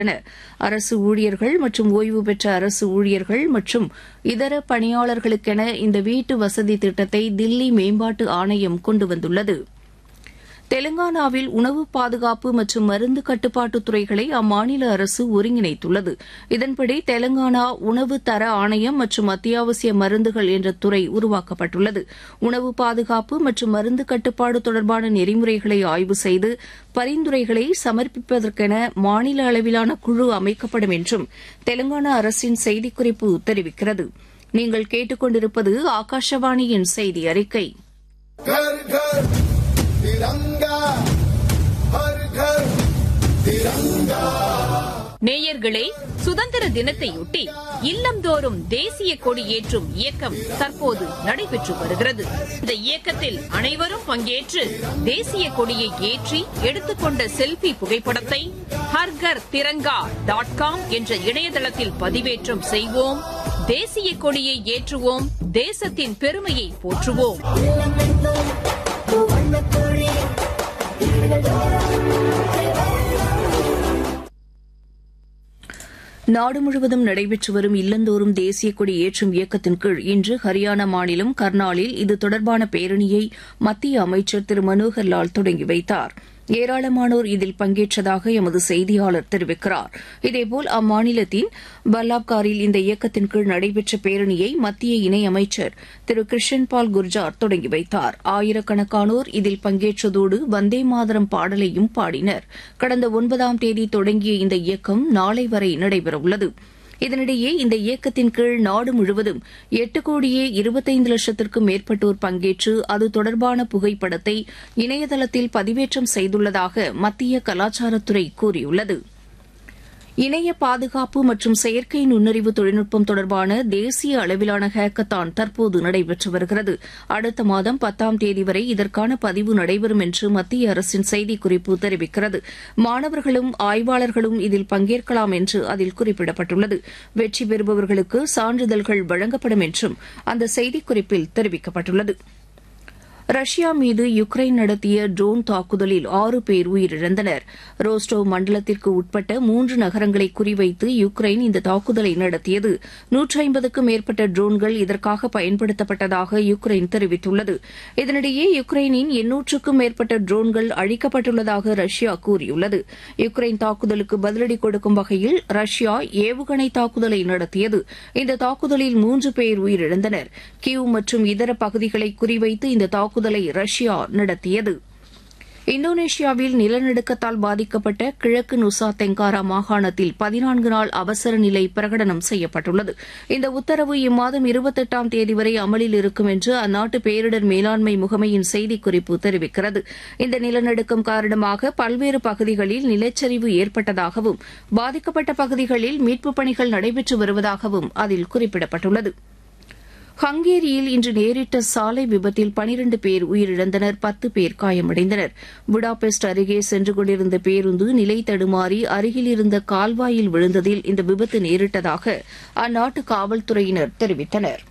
என அரசு ஊழியர்கள் மற்றும் ஓய்வு பெற்ற அரசு ஊழியர்கள் மற்றும் இதர பணியாளர்களுக்கென இந்த வீட்டு வசதி திட்டத்தை தில்லி மேம்பாட்டு ஆணையம் கொண்டு வந்துள்ளது தெலங்கானாவில் உணவு பாதுகாப்பு மற்றும் மருந்து கட்டுப்பாட்டு துறைகளை அம்மாநில அரசு ஒருங்கிணைத்துள்ளது இதன்படி தெலங்கானா உணவு தர ஆணையம் மற்றும் அத்தியாவசிய மருந்துகள் என்ற துறை உருவாக்கப்பட்டுள்ளது உணவு பாதுகாப்பு மற்றும் மருந்து கட்டுப்பாடு தொடர்பான நெறிமுறைகளை ஆய்வு செய்து பரிந்துரைகளை சமர்ப்பிப்பதற்கென மாநில அளவிலான குழு அமைக்கப்படும் என்றும் தெலங்கானா அரசின் செய்திக்குறிப்பு தெரிவிக்கிறது நீங்கள் கேட்டுக்கொண்டிருப்பது ஆகாஷவாணியின் செய்தி அறிக்கை घर घर तिरंगा हर घर तिरंगा நேயர்களே சுதந்திர தினத்தையொட்டி இல்லந்தோறும் தேசிய கொடி ஏற்றும் இயக்கம் தற்போது நடைபெற்று வருகிறது இந்த இயக்கத்தில் அனைவரும் பங்கேற்று தேசிய கொடியை ஏற்றி எடுத்துக்கொண்ட செல்பி புகைப்படத்தை ஹர்கர் திரங்கா டாட் காம் என்ற இணையதளத்தில் பதிவேற்றம் செய்வோம் தேசிய கொடியை ஏற்றுவோம் தேசத்தின் பெருமையை போற்றுவோம் நாடு முழுவதும் நடைபெற்று வரும் இல்லந்தோறும் தேசிய கொடி ஏற்றும் இயக்கத்தின் கீழ் இன்று ஹரியானா மாநிலம் கர்னாலில் இது தொடர்பான பேரணியை மத்திய அமைச்சர் திரு மனோகர் லால் தொடங்கி வைத்தார் ஏராளமானோர் இதில் பங்கேற்றதாக எமது செய்தியாளர் தெரிவிக்கிறார் இதேபோல் அம்மாநிலத்தின் பல்லாப்காரில் இந்த இயக்கத்தின் கீழ் நடைபெற்ற பேரணியை மத்திய இணையமைச்சர் திரு கிருஷன்பால் குர்ஜார் தொடங்கி வைத்தார் ஆயிரக்கணக்கானோர் இதில் பங்கேற்றதோடு வந்தே மாதரம் பாடலையும் பாடினர் கடந்த ஒன்பதாம் தேதி தொடங்கிய இந்த இயக்கம் நாளை வரை நடைபெறவுள்ளது இதனிடையே இந்த இயக்கத்தின் கீழ் நாடு முழுவதும் எட்டு கோடியே இருபத்தைந்து லட்சத்திற்கும் மேற்பட்டோர் பங்கேற்று அது தொடர்பான புகைப்படத்தை இணையதளத்தில் பதிவேற்றம் செய்துள்ளதாக மத்திய கலாச்சாரத்துறை கூறியுள்ளது இணைய பாதுகாப்பு மற்றும் செயற்கை நுண்ணறிவு தொழில்நுட்பம் தொடர்பான தேசிய அளவிலான ஹேக்கத்தான் தற்போது நடைபெற்று வருகிறது அடுத்த மாதம் பத்தாம் தேதி வரை இதற்கான பதிவு நடைபெறும் என்று மத்திய அரசின் செய்திக்குறிப்பு தெரிவிக்கிறது மாணவர்களும் ஆய்வாளர்களும் இதில் பங்கேற்கலாம் என்று அதில் குறிப்பிடப்பட்டுள்ளது வெற்றி பெறுபவர்களுக்கு சான்றிதழ்கள் வழங்கப்படும் என்றும் அந்த செய்திக்குறிப்பில் தெரிவிக்கப்பட்டுள்ளது ரஷ்யா மீது யுக்ரைன் நடத்திய ட்ரோன் தாக்குதலில் ஆறு பேர் உயிரிழந்தனர் ரோஸ்டோவ் மண்டலத்திற்கு உட்பட்ட மூன்று நகரங்களை குறிவைத்து யுக்ரைன் இந்த தாக்குதலை நடத்தியது நூற்றி ஐம்பதுக்கும் மேற்பட்ட ட்ரோன்கள் இதற்காக பயன்படுத்தப்பட்டதாக யுக்ரைன் தெரிவித்துள்ளது இதனிடையே யுக்ரைனின் எண்ணூற்றுக்கும் மேற்பட்ட ட்ரோன்கள் அழிக்கப்பட்டுள்ளதாக ரஷ்யா கூறியுள்ளது யுக்ரைன் தாக்குதலுக்கு பதிலடி கொடுக்கும் வகையில் ரஷ்யா ஏவுகணை தாக்குதலை நடத்தியது இந்த தாக்குதலில் மூன்று பேர் உயிரிழந்தனர் கியூ மற்றும் இதர பகுதிகளை குறிவைத்து இந்த தாக்குதல் தாக்குதலை ரஷ்யா நடத்தியது இந்தோனேஷியாவில் நிலநடுக்கத்தால் பாதிக்கப்பட்ட கிழக்கு நுசா தெங்காரா மாகாணத்தில் பதினான்கு நாள் அவசர நிலை பிரகடனம் செய்யப்பட்டுள்ளது இந்த உத்தரவு இம்மாதம் இருபத்தெட்டாம் தேதி வரை அமலில் இருக்கும் என்று அந்நாட்டு பேரிடர் மேலாண்மை முகமையின் செய்திக்குறிப்பு தெரிவிக்கிறது இந்த நிலநடுக்கம் காரணமாக பல்வேறு பகுதிகளில் நிலச்சரிவு ஏற்பட்டதாகவும் பாதிக்கப்பட்ட பகுதிகளில் மீட்புப் பணிகள் நடைபெற்று வருவதாகவும் அதில் குறிப்பிடப்பட்டுள்ளது ஹங்கேரியில் இன்று நேரிட்ட சாலை விபத்தில் பனிரண்டு பேர் உயிரிழந்தனர் பத்து பேர் காயமடைந்தனர் புடாபெஸ்ட் அருகே சென்று கொண்டிருந்த பேருந்து நிலை தடுமாறி அருகில் இருந்த கால்வாயில் விழுந்ததில் இந்த விபத்து நேரிட்டதாக அந்நாட்டு காவல்துறையினர் தெரிவித்தனர்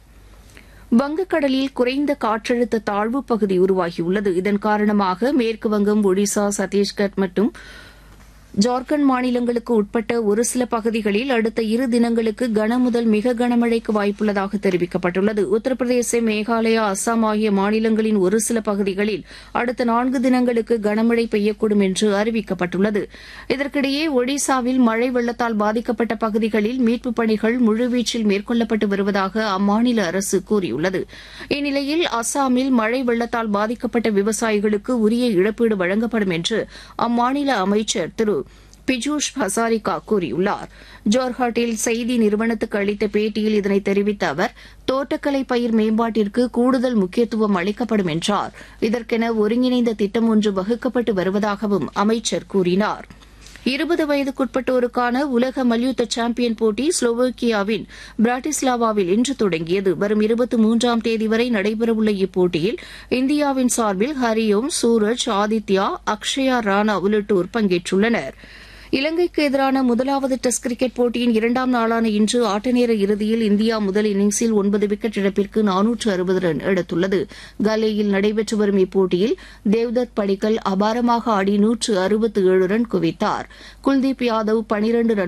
வங்கக்கடலில் குறைந்த காற்றழுத்த தாழ்வு பகுதி உருவாகியுள்ளது இதன் காரணமாக மேற்குவங்கம் ஒடிசா சத்தீஸ்கர் மற்றும் ஜார்க்கண்ட் மாநிலங்களுக்கு உட்பட்ட ஒரு சில பகுதிகளில் அடுத்த இரு தினங்களுக்கு கனமுதல் மிக கனமழைக்கு வாய்ப்புள்ளதாக தெரிவிக்கப்பட்டுள்ளது உத்தரப்பிரதேசம் மேகாலயா அஸ்ஸாம் ஆகிய மாநிலங்களின் ஒரு சில பகுதிகளில் அடுத்த நான்கு தினங்களுக்கு கனமழை பெய்யக்கூடும் என்று அறிவிக்கப்பட்டுள்ளது இதற்கிடையே ஒடிசாவில் மழை வெள்ளத்தால் பாதிக்கப்பட்ட பகுதிகளில் மீட்புப் பணிகள் முழுவீச்சில் மேற்கொள்ளப்பட்டு வருவதாக அம்மாநில அரசு கூறியுள்ளது இந்நிலையில் அஸ்ஸாமில் மழை வெள்ளத்தால் பாதிக்கப்பட்ட விவசாயிகளுக்கு உரிய இழப்பீடு வழங்கப்படும் என்று அம்மாநில அமைச்சர் திரு பிஜூஷ் ஹசாரிகா கூறியுள்ளார் ஜோர்ஹாட்டில் செய்தி நிறுவனத்துக்கு அளித்த பேட்டியில் இதனை தெரிவித்த அவர் தோட்டக்கலை பயிர் மேம்பாட்டிற்கு கூடுதல் முக்கியத்துவம் அளிக்கப்படும் என்றார் இதற்கென ஒருங்கிணைந்த திட்டம் ஒன்று வகுக்கப்பட்டு வருவதாகவும் அமைச்சர் கூறினார் இருபது வயதுக்குட்பட்டோருக்கான உலக மல்யுத்த சாம்பியன் போட்டி ஸ்லோவோக்கியாவின் பிராட்டிஸ்லாவாவில் இன்று தொடங்கியது வரும் இருபத்தி மூன்றாம் தேதி வரை நடைபெறவுள்ள இப்போட்டியில் இந்தியாவின் சார்பில் ஹரியோம் சூரஜ் ஆதித்யா அக்ஷயா ராணா உள்ளிட்டோர் பங்கேற்றுள்ளனா் இலங்கைக்கு எதிரான முதலாவது டெஸ்ட் கிரிக்கெட் போட்டியின் இரண்டாம் நாளான இன்று ஆட்டநேர இறுதியில் இந்தியா முதல் இன்னிங்ஸில் ஒன்பது விக்கெட் இழப்பிற்கு நானூற்று அறுபது ரன் எடுத்துள்ளது கலேயில் நடைபெற்று வரும் இப்போட்டியில் தேவ்தத் படிக்கல் அபாரமாக ஆடி நூற்று அறுபத்து ஏழு ரன் குவித்தார் குல்தீப் யாதவ் பனிரண்டு ரன்